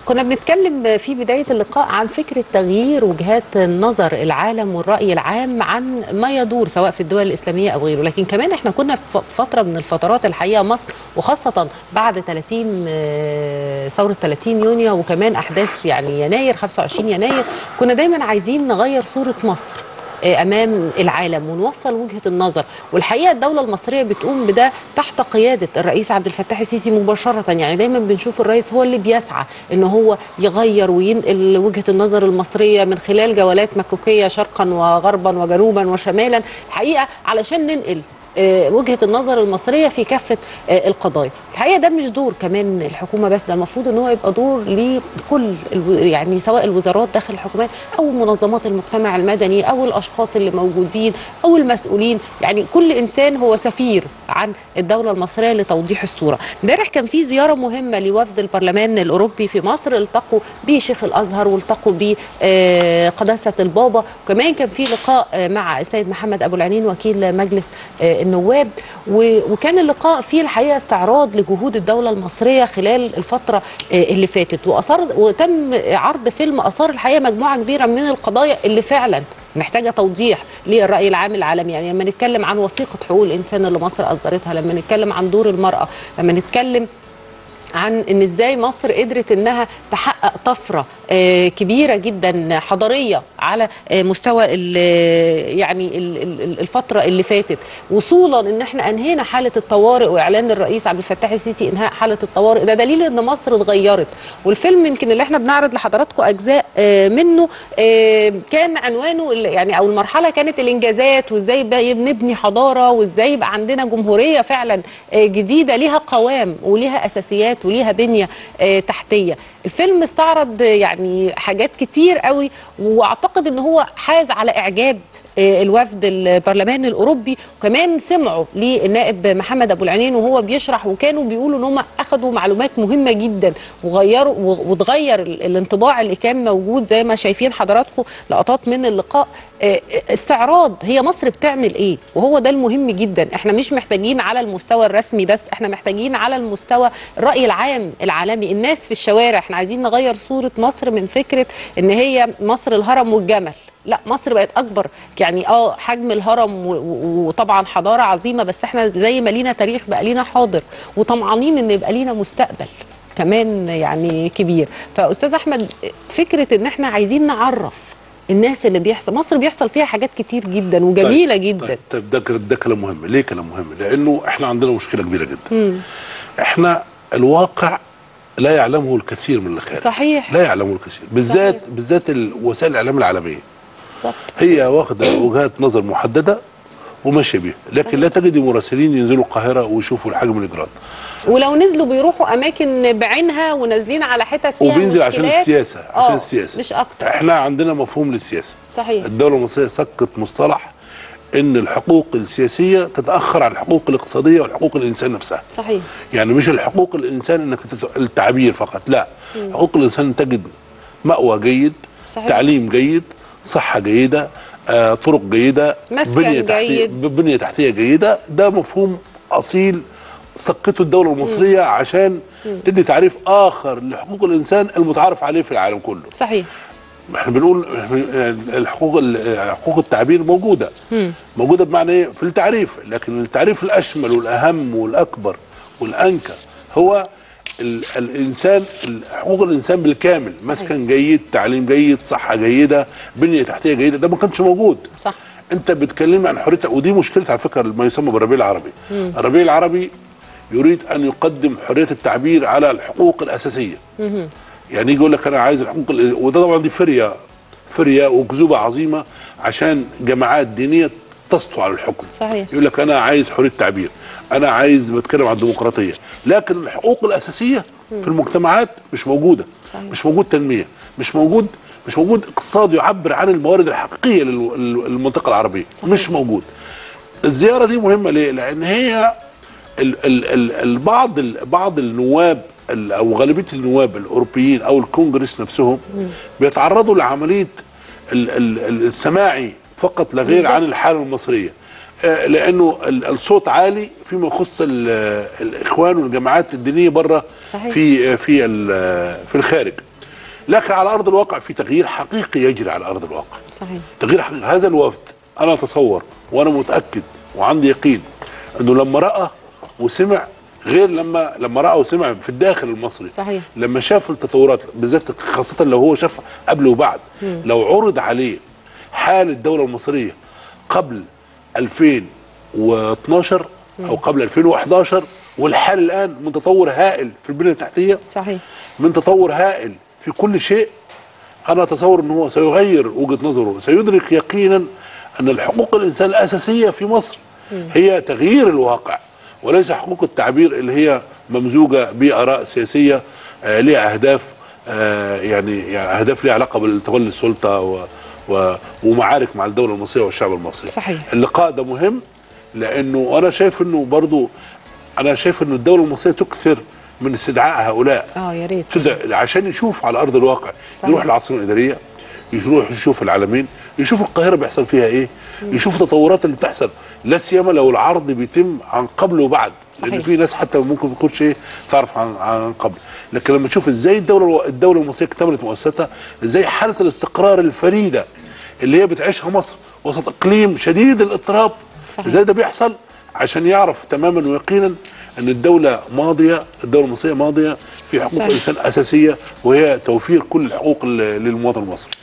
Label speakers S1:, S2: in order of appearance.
S1: كنا بنتكلم في بداية اللقاء عن فكرة تغيير وجهات النظر العالم والرأي العام عن ما يدور سواء في الدول الإسلامية أو غيره لكن كمان احنا كنا في فترة من الفترات الحقيقة مصر وخاصة بعد 30 آه، ثورة 30 يونيو وكمان أحداث يعني يناير 25 يناير كنا دايما عايزين نغير صورة مصر آه، امام العالم ونوصل وجهه النظر والحقيقه الدوله المصريه بتقوم بده تحت قياده الرئيس عبد الفتاح السيسي مباشره يعني دايما بنشوف الرئيس هو اللي بيسعى ان هو يغير وينقل وجهه النظر المصريه من خلال جولات مكوكيه شرقا وغربا وجنوبا وشمالا الحقيقه علشان ننقل آه، وجهه النظر المصريه في كافه آه، القضايا الحقيقه ده مش دور كمان الحكومه بس ده المفروض ان هو يبقى دور لكل الو- يعني سواء الوزارات داخل الحكومات او منظمات المجتمع المدني او الاشخاص اللي موجودين او المسؤولين يعني كل انسان هو سفير عن الدوله المصريه لتوضيح الصوره امبارح كان في زياره مهمه لوفد البرلمان الاوروبي في مصر التقوا بشيخ الازهر والتقوا بقداسه البابا وكمان كان في لقاء آه، مع السيد محمد ابو العنين وكيل مجلس آه، النواب و- وكان اللقاء فيه الحقيقه استعراض لجهود الدوله المصريه خلال الفتره آه، اللي فاتت واثار وتم عرض فيلم اثار الحقيقه مجموعه كبيره من القضايا اللي فعلا محتاجه توضيح للراي العام العالمي يعني لما نتكلم عن وثيقه حقوق الانسان اللي مصر اصدرتها لما نتكلم عن دور المراه لما نتكلم عن ان ازاي مصر قدرت انها تحقق طفره آه، كبيره جدا حضاريه على آه، مستوى ال- يعني ال- ال- الفتره اللي فاتت وصولا ان احنا انهينا حاله الطوارئ واعلان الرئيس عبد الفتاح السيسي انهاء حاله الطوارئ ده دليل ان مصر اتغيرت والفيلم يمكن اللي احنا بنعرض لحضراتكم اجزاء آه، منه آه، كان عنوانه ال- يعني او المرحله كانت الانجازات وازاي بقى بنبني حضاره وازاي يبقى عندنا جمهوريه فعلا آه، جديده ليها قوام وليها اساسيات وليها بنيه آه، تحتيه الفيلم استعرض آه، يعني حاجات كتير قوي واعتقد ان هو حاز على اعجاب آه، الوفد البرلمان الاوروبي وكمان سمعوا للنائب محمد ابو العنين وهو بيشرح وكانوا بيقولوا ان هم اخذوا معلومات مهمه جدا وغيروا و- وتغير ال- الانطباع اللي كان موجود زي ما شايفين حضراتكم لقطات من اللقاء آه، استعراض هي مصر بتعمل ايه وهو ده المهم جدا احنا مش محتاجين على المستوى الرسمي بس احنا محتاجين على المستوى الراي العام العالمي الناس في الشوارع احنا عايزين نغير صوره مصر من فكره ان هي مصر الهرم والجمل لا مصر بقت اكبر يعني اه حجم الهرم و- و- وطبعا حضاره عظيمه بس احنا زي ما لينا تاريخ بقى لينا حاضر وطمعانين ان يبقى لينا مستقبل كمان يعني كبير فاستاذ احمد فكره ان احنا عايزين نعرف الناس اللي بيحصل مصر بيحصل فيها حاجات كتير جدا وجميله
S2: طيب
S1: جدا
S2: طيب, طيب ده كلام- ده كلام مهم ليه كلام مهم لانه احنا عندنا مشكله كبيره جدا احنا الواقع لا يعلمه الكثير من الخارج
S1: صحيح
S2: لا يعلمه الكثير بالذات
S1: صحيح.
S2: بالذات ال- وسائل الاعلام العالميه
S1: بالظبط
S2: هي واخده وجهات نظر محدده وماشيه بيها لكن لا تجد مراسلين ينزلوا القاهره ويشوفوا حجم الاجراءات
S1: ولو نزلوا بيروحوا اماكن بعينها ونازلين على حتت فيها
S2: وبينزل عشان
S1: مشكلات.
S2: السياسه عشان
S1: آه،
S2: السياسه
S1: مش اكتر
S2: احنا عندنا مفهوم للسياسه
S1: صحيح
S2: الدوله المصريه سكت مصطلح ان الحقوق السياسيه تتاخر عن الحقوق الاقتصاديه والحقوق الانسان نفسها
S1: صحيح
S2: يعني مش الحقوق الانسان انك تت- التعبير فقط لا حقوق الانسان تجد مأوى جيد
S1: صحيح.
S2: تعليم جيد صحه جيده آه، طرق جيده
S1: مسكن
S2: تحتيه
S1: جيد.
S2: ب- بنيه تحتيه جيده ده مفهوم اصيل سقته الدوله المصريه عشان تدي تعريف اخر لحقوق الانسان المتعارف عليه في العالم كله
S1: صحيح
S2: احنا بنقول إحنا الحقوق ال- حقوق التعبير موجوده موجوده بمعنى ايه في التعريف لكن التعريف الاشمل والاهم والاكبر والانكى هو ال الانسان ال- حقوق الانسان بالكامل مسكن جيد تعليم جيد صحه جيده بنيه تحتيه جيده ده ما كانش موجود
S1: صح
S2: انت بتكلمني عن حريه ودي مشكله على فكره ما يسمى بالربيع العربي الربيع العربي يريد ان يقدم حريه التعبير على الحقوق الاساسيه يعني يجي يقول لك انا عايز الحقوق ال- وده طبعا دي فريه فريه وكذوبه عظيمه عشان جماعات دينيه تسطو على الحكم
S1: صحيح.
S2: يقول لك انا عايز حريه تعبير انا عايز بتكلم عن الديمقراطيه لكن الحقوق الاساسيه في المجتمعات مش موجوده
S1: صحيح.
S2: مش موجود تنميه مش موجود مش موجود اقتصاد يعبر عن الموارد الحقيقيه لل- لل- للمنطقه العربيه
S1: صحيح.
S2: مش موجود الزياره دي مهمه ليه لان هي ال ال ال البعض ال بعض النواب ال- او غالبيه النواب الاوروبيين او الكونجرس نفسهم بيتعرضوا لعمليه ال ال ال السماعي فقط لا غير
S1: بالظبط.
S2: عن الحاله المصريه آه، لانه ال- الصوت عالي فيما يخص ال- الاخوان والجماعات الدينيه بره
S1: صحيح.
S2: في في ال- في الخارج لكن على ارض الواقع في تغيير حقيقي يجري على ارض الواقع
S1: صحيح
S2: تغيير حقيقي هذا الوفد انا اتصور وانا متاكد وعندي يقين انه لما راى وسمع غير لما لما راى وسمع في الداخل المصري
S1: صحيح.
S2: لما شاف التطورات بالذات خاصه لو هو شاف قبل وبعد لو عرض عليه حال الدوله المصريه قبل 2012 او قبل 2011 والحال الان من تطور هائل في البنيه التحتيه
S1: صحيح
S2: من تطور هائل في كل شيء انا اتصور ان هو سيغير وجهه نظره سيدرك يقينا ان الحقوق الانسان الاساسيه في مصر هي تغيير الواقع وليس حقوق التعبير اللي هي ممزوجه باراء سياسيه آه لها اهداف آه يعني, يعني اهداف لها علاقه بالتولي السلطه و و ومعارك مع الدوله المصريه والشعب المصري
S1: صحيح.
S2: اللقاء ده مهم لانه انا شايف انه برضو انا شايف انه الدوله المصريه تكثر من استدعاء هؤلاء
S1: اه يا ريت
S2: تبدا عشان يشوف على ارض الواقع
S1: صحيح.
S2: يروح العاصمه الاداريه يروح يشوف العالمين يشوف القاهره بيحصل فيها ايه يشوف التطورات اللي بتحصل لا سيما لو العرض بيتم عن قبل وبعد لان
S1: صحيح.
S2: في ناس حتى ممكن ما تكونش ايه تعرف عن عن قبل لكن لما تشوف ازاي الدوله الدوله المصريه اكتملت مؤسساتها ازاي حاله الاستقرار الفريده اللي هي بتعيشها مصر وسط اقليم شديد الاضطراب
S1: صحيح.
S2: ازاي ده بيحصل عشان يعرف تماما ويقينا ان الدوله ماضيه الدوله المصريه ماضيه في حقوق
S1: صحيح.
S2: الانسان اساسيه وهي توفير كل الحقوق للمواطن المصري